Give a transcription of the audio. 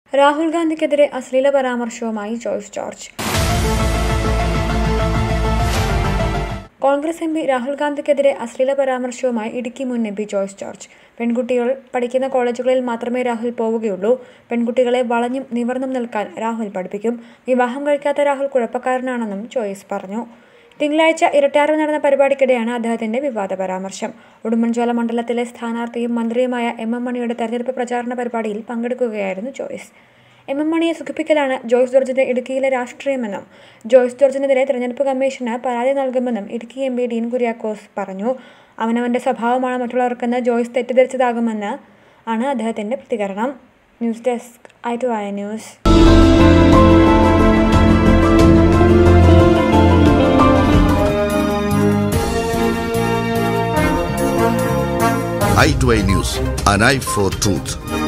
രാഹുൽ ഗാന്ധിക്കെതിരെ അശ്ലീല പരാമർശവുമായി ജോയ്സ് ജോർജ് കോൺഗ്രസ് എം പി രാഹുൽ ഗാന്ധിക്കെതിരെ അശ്ലീല പരാമർശവുമായി ഇടുക്കി മുൻ എം പി ജോയ്സ് ജോർജ് പെൺകുട്ടികൾ പഠിക്കുന്ന കോളേജുകളിൽ മാത്രമേ രാഹുൽ പോവുകയുള്ളൂ പെൺകുട്ടികളെ വളഞ്ഞും നിവർന്നും നിൽക്കാൻ രാഹുൽ പഠിപ്പിക്കും വിവാഹം കഴിക്കാത്ത രാഹുൽ കുഴപ്പക്കാരനാണെന്നും ജോയ്സ് പറഞ്ഞു തിങ്കളാഴ്ച ഇരട്ടാറിൽ നടന്ന പരിപാടിക്കിടെയാണ് അദ്ദേഹത്തിന്റെ വിവാദ പരാമർശം ഉടുമ്പൻചോല മണ്ഡലത്തിലെ സ്ഥാനാർത്ഥിയും മന്ത്രിയുമായ എം എം മണിയുടെ തെരഞ്ഞെടുപ്പ് പ്രചാരണ പരിപാടിയിൽ പങ്കെടുക്കുകയായിരുന്നു ജോയ്സ് എം എം മണിയെ സുഖിപ്പിക്കലാണ് ജോയ്സ് ജോർജിന്റെ ഇടുക്കിയിലെ രാഷ്ട്രീയമെന്നും ജോയ്സ് ജോർജിനെതിരെ തെരഞ്ഞെടുപ്പ് കമ്മീഷന് പരാതി നൽകുമെന്നും ഇടുക്കി എം പി ഡീൻ കുര്യാക്കോസ് പറഞ്ഞു അവനവന്റെ സ്വഭാവമാണ് മറ്റുള്ളവർക്കെന്ന് ജോയ്സ് തെറ്റിദ്ധരിച്ചതാകുമെന്ന് ആണ് അദ്ദേഹത്തിന്റെ പ്രതികരണം news desk I to I news i2i News, an eye for truth.